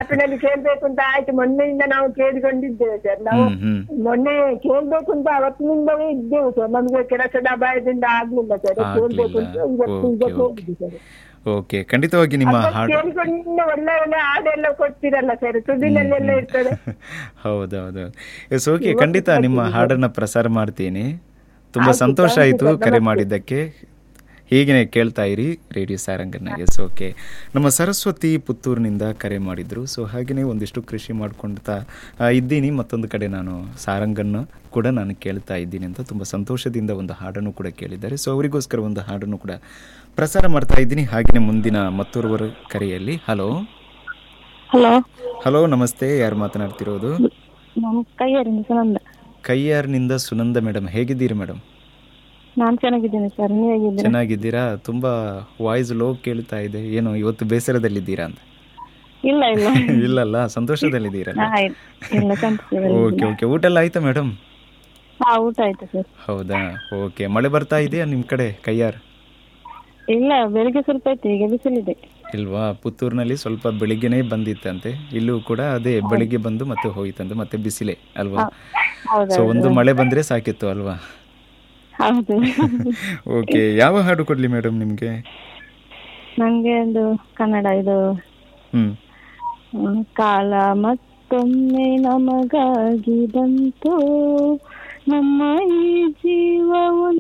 ಮಾತಿನಲ್ಲಿ ಕೇಳ್ಬೇಕು ಅಂತ ಆಯ್ತು ಮೊನ್ನೆಯಿಂದ ನಾವು ಕೇಳಿಕೊಂಡಿದ್ದೇವೆ ಸರ್ ನಾವು ಹ್ಮ್ ಹ್ಮ್ ಮೊನ್ನೆ ಕೇಳ್ಬೇಕು ಅಂತ ಅವತ್ತಿನಿಂದಲೇ ಇದ್ದೇವೆ ಸರ್ ನಮ್ಗೆ ಕೆಲಸದ ಅಪಾಯದಿಂದ ಆಗ್ಲಿಲ್ಲ ಸರ್ ಕೇಳ್ಬೇಕು ಅಂತ ಇವತ್ತು ಈಗ ಓಕೆ ಓಕೆ ಕೇಳಿದ್ವಿ ಸರ್ ಓಕೆ ಖಂಡಿತವಾಗಿ ನಿಮ್ಮ ಹಾಡು ಕೇಳಿಕೊಂಡು ಒಳ್ಳೆ ಒಳ್ಳೆ ಹಾಡೆಲ್ಲ ಕೊಡ್ತೀರಲ್ಲ ಸರ್ ಸುದ್ದಿನಲ್ಲೆಲ್ಲ ಇರ್ತದೆ ಹೌದೌದು ಎಸ್ ಓಕೆ ಖಂಡಿತ ನಿಮ್ಮ ಹಾಡನ್ನ ಪ್ರಸಾರ ಮಾಡ್ತೀನಿ ತುಂಬಾ ಸಂತೋಷ ಆಯಿತು ಕರೆ ಮಾಡಿದ್ದಕ್ಕೆ ಹೀಗೆ ಕೇಳ್ತಾ ಇರಿ ರೇಡಿಯೋ ಸಾರಂಗನ್ನ ಎಸ್ ಓಕೆ ನಮ್ಮ ಸರಸ್ವತಿ ಪುತ್ತೂರಿನಿಂದ ಕರೆ ಮಾಡಿದ್ರು ಸೊ ಹಾಗೆಯೇ ಒಂದಿಷ್ಟು ಕೃಷಿ ಮಾಡ್ಕೊಳ್ತಾ ಆ, ಇದ್ದೀನಿ ಮತ್ತೊಂದು ಕಡೆ ನಾನು ಸಾರಂಗನ್ನು ಕೂಡ ನಾನು ಕೇಳ್ತಾ ಇದ್ದೀನಿ ಅಂತ ತುಂಬ ಸಂತೋಷದಿಂದ ಒಂದು ಹಾಡನ್ನು ಕೂಡ ಕೇಳಿದ್ದಾರೆ ಸೊ ಅವರಿಗೋಸ್ಕರ ಒಂದು ಹಾಡನ್ನು ಕೂಡ ಪ್ರಸಾರ ಮಾಡ್ತಾ ಇದ್ದೀನಿ ಹಾಗೆಯೇ ಮುಂದಿನ ಮತ್ತೋರ್ವರ ಕರೆಯಲ್ಲಿ ಹಲೋ ಹಲೋ ಹಲೋ ನಮಸ್ತೆ ಯಾರು ಮಾತನಾಡ್ತಿರೋದು ನಾನು ಕೈಯರಿಂದ ಸುನಂದ ಕೈಯಾರ್ನಿಂದ ಸುನಂದ ಮೇಡಮ್ ಹೇಗಿದ್ದೀರಿ ಮೇಡಮ್ ನಾನು ಚೆನ್ನಾಗಿದ್ದೀನಿ ಸರ್ ನೀವು ಹೇಗಿದ್ದೀರಾ ಚೆನ್ನಾಗಿದ್ದೀರಾ ತುಂಬಾ ವಾಯ್ಸ್ ಲೋ ಕೇಳ್ತಾ ಇದೆ ಏನು ಇವತ್ತು ಬೇಸರದಲ್ಲಿದ್ದೀರಾ ಅಂತ ಇಲ್ಲ ಇಲ್ಲ ಇಲ್ಲಲ್ಲ ಸಂತೋಷದಲ್ಲಿದ್ದೀರಲ್ಲ ಹಾ, ಇಲ್ಲ. ಇಲ್ಲ ಸಂತೋಷದಲ್ಲಿ ಓಕೆ ಓಕೆ ಊಟ ಎಲ್ಲ ಆಯ್ತಾ ಮೇಡಮ್ ಹಾ ಊಟ ಆಯ್ತು ಸರ್ ಹೌದಾ ಓಕೆ ಮಳೆ ಬರ್ತಾ ಇದೆಯಾ ನಿಮ್ಮ ಕಡೆ ಕೈಯಾರ್ ಇಲ್ಲ ಬೆಳಿಗ್ಗೆ ಸ್ವಲ್ಪ ಇತ್ತು ಈಗ ಬಿಸಿಲಿದೆ ಇಲ್ವಾ ಪುತ್ತೂರಿನಲ್ಲಿ ಸ್ವಲ್ಪ ಬೆಳಿಗ್ಗೆನೇ ಬಂದಿತ್ತಂತೆ ಇಲ್ಲೂ ಕೂಡ ಅದೇ ಬೆಳಿಗ್ಗೆ ಬಂದು ಮತ್ತೆ ಹೋಯ್ತಂತೆ ಮತ್ತೆ ಬಿಸಿಲೇ ಅಲ್ವಾ ಹೌದಾ ಸೊ ಒಂದು ಮಳೆ ಬಂದ್ರೆ ಸಾಕಿತ್ತು ಅಲ್ವಾ ಹೌದು ಓಕೆ ಯಾವ ಹಾಡು ಕೊಡ್ಲಿ ಮೇಡಮ್ ನಿಮ್ಗೆ ನಂಗೆ ಒಂದು ಕನ್ನಡ ಇದು ಹ್ಮ್ ಹ್ಮ್, ಕಾಲ ಮತ್ತೊಮ್ಮೆ ನಮಗಾಗಿ ಬಂತು ನಮ್ಮ ಈ ಜೀವ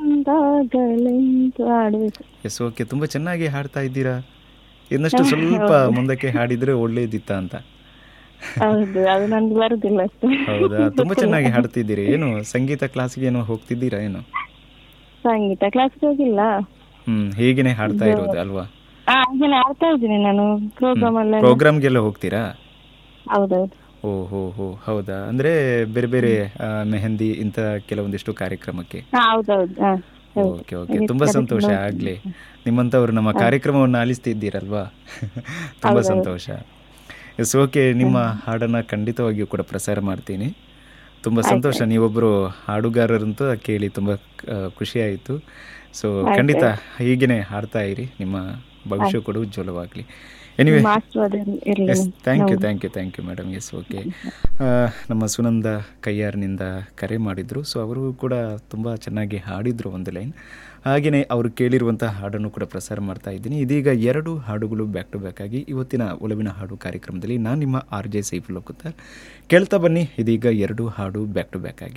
ಒಂದಾಗಲೆಂದು ಆಡ್ಬೇಕು ಎಸ್ ಓಕೆ ತುಂಬ ಚೆನ್ನಾಗಿ ಹಾಡ್ತಾ ಇದ್ದೀರಾ ಇನ್ನಷ್ಟು ಸ್ವಲ್ಪ ಮುಂದಕ್ಕೆ ಹಾಡಿದ್ರೆ ಒಳ್ಳೇದಿತ್ತ ಅಂತ ಹೌದು ಅದು ನನ್ಗೆ ಬರುದಿಲ್ಲ ಅಷ್ಟು ಹೌದಾ ತುಂಬ ಚೆನ್ನಾಗಿ ಹಾಡ್ತಿದ್ದೀರಿ ಏನು ಸಂಗೀತ ಕ್ಲಾಸ್ಗೆ ಏನೋ ಹೋಗ್ತಿದ್ದೀರಾ ಏನು ಸಂಗೀತ ಕ್ಲಾಸ್ಗೆ ಹೋಗಿಲ್ಲ ಹ್ಮ್ ಹೀಗೇನೆ ಹಾಡ್ತಾ ಇರೋದು ಅಲ್ವಾ ಹಾ ಹಾಗೇನೆ ಆಡ್ತಾ ಇದ್ದೀನಿ ನಾನು ಪ್ರೋಗ್ರಾಮ್ ಎಲ್ಲ ಪ್ರೋಗ್ರಾಮ್ಗೆಲ್ಲ ಹೋಗ್ತೀರಾ ಹೌದೌದು ಓ ಹೋ ಹೋ ಹೌದಾ ಅಂದ್ರೆ ಬೇರೆ ಬೇರೆ ಆ, ಮೆಹಂದಿ ಇಂಥ ಕೆಲವೊಂದಿಷ್ಟು ಕಾರ್ಯಕ್ರಮಕ್ಕೆ ಹಾ ಹೌದೌದು ಹಾ ಹೌದು. ಓಕೆ ಓಕೆ ತುಂಬಾ ಸಂತೋಷ ಆಗ್ಲಿ ನಿಮ್ಮಂಥವ್ರು ನಮ್ಮ ಕಾರ್ಯಕ್ರಮವನ್ನು ಆಲಿಸ್ತಿದ್ದೀರಲ್ವಾ ತುಂಬಾ ಸಂತೋಷ ಎಸ್ ಓಕೆ ನಿಮ್ಮ ಹಾಡನ್ನ ಖಂಡಿತವಾಗಿಯೂ ಕೂಡ ಪ್ರಸಾರ ಮಾಡ್ತೀನಿ ತುಂಬ ಸಂತೋಷ ನೀವೊಬ್ಬರು ಹಾಡುಗಾರರಂತೂ ಕೇಳಿ ತುಂಬ ಖುಷಿ ಆಯಿತು ಸೊ ಖಂಡಿತ ಹೀಗೇನೆ ಹಾಡ್ತಾ ಇರಿ ನಿಮ್ಮ ಭವಿಷ್ಯ ಕೂಡ ಉಜ್ವಲವಾಗಲಿ ಎನಿವೆ ನಿಮ್ಮ ಆಶೀರ್ವಾದ ಇರ್ಲಿ yes thank you thank you thank you madam yes okay ನಮ್ಮ ಸುನಂದ ಕೈಯಾರ್ನಿಂದ ಕರೆ ಮಾಡಿದರು ಸೊ ಅವರು ಕೂಡ ತುಂಬ ಚೆನ್ನಾಗಿ ಹಾಡಿದರು ಒಂದು ಲೈನ್ ಹಾಗೆಯೇ ಅವರು ಕೇಳಿರುವಂಥ ಹಾಡನ್ನು ಕೂಡ ಪ್ರಸಾರ ಮಾಡ್ತಾ ಇದ್ದೀನಿ ಇದೀಗ ಎರಡು ಹಾಡುಗಳು ಬ್ಯಾಕ್ ಟು ಬ್ಯಾಕ್ ಆಗಿ ಇವತ್ತಿನ ಒಲವಿನ ಹಾಡು ಕಾರ್ಯಕ್ರಮದಲ್ಲಿ ನಾನು ನಿಮ್ಮ ಆರ್ ಜೆ ಸೈಫುಲ್ ಕೇಳ್ತಾ ಬನ್ನಿ ಇದೀಗ ಎರಡು ಹಾಡು ಬ್ಯಾಕ್ ಟು ಬ್ಯಾಕ್ ಆಗಿ